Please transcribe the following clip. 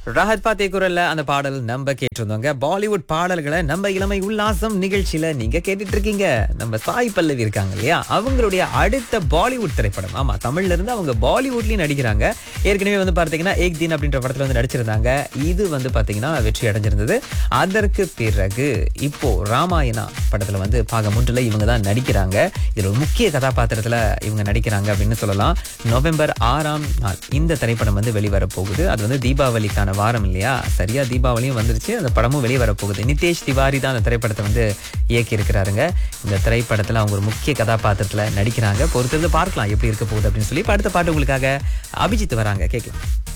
ராஹத் பாத்தே குரல்ல அந்த பாடல் நம்ம கேட்டிருந்தோங்க பாலிவுட் பாடல்களை நம்ம இளமை உல்லாசம் நிகழ்ச்சியில நீங்க கேட்டுட்டு இருக்கீங்க நம்ம சாய் பல்லவி இருக்காங்க இல்லையா அவங்களுடைய அடுத்த பாலிவுட் திரைப்படம் ஆமா தமிழ்ல இருந்து அவங்க பாலிவுட்லயும் நடிக்கிறாங்க ஏற்கனவே வந்து பார்த்தீங்கன்னா ஏக் தின் அப்படின்ற படத்துல வந்து நடிச்சிருந்தாங்க இது வந்து பார்த்தீங்கன்னா வெற்றி அடைஞ்சிருந்தது அதற்கு பிறகு இப்போ ராமாயணா படத்துல வந்து பாக மூன்றுல இவங்க தான் நடிக்கிறாங்க இதுல ஒரு முக்கிய கதாபாத்திரத்துல இவங்க நடிக்கிறாங்க அப்படின்னு சொல்லலாம் நவம்பர் ஆறாம் நாள் இந்த திரைப்படம் வந்து வெளிவர போகுது அது வந்து தீபாவளிக்கான வாரம் இல்லையா சரியா தீபாவளியும் வந்துருச்சு அந்த படமும் வெளிவர போகுது நிதேஷ் திவாரி தான் அந்த திரைப்படத்தை வந்து இயக்கி இருக்கிறாருங்க இந்த திரைப்படத்துல அவங்க ஒரு முக்கிய கதாபாத்திரத்துல நடிக்கிறாங்க பொறுத்திருந்து பார்க்கலாம் எப்படி இருக்க போகுது அப்படின்னு சொல்லி இப்ப அடுத்த பாட்டு உங்களுக்காக அபிஜித் வராங்க கேட்கலாம்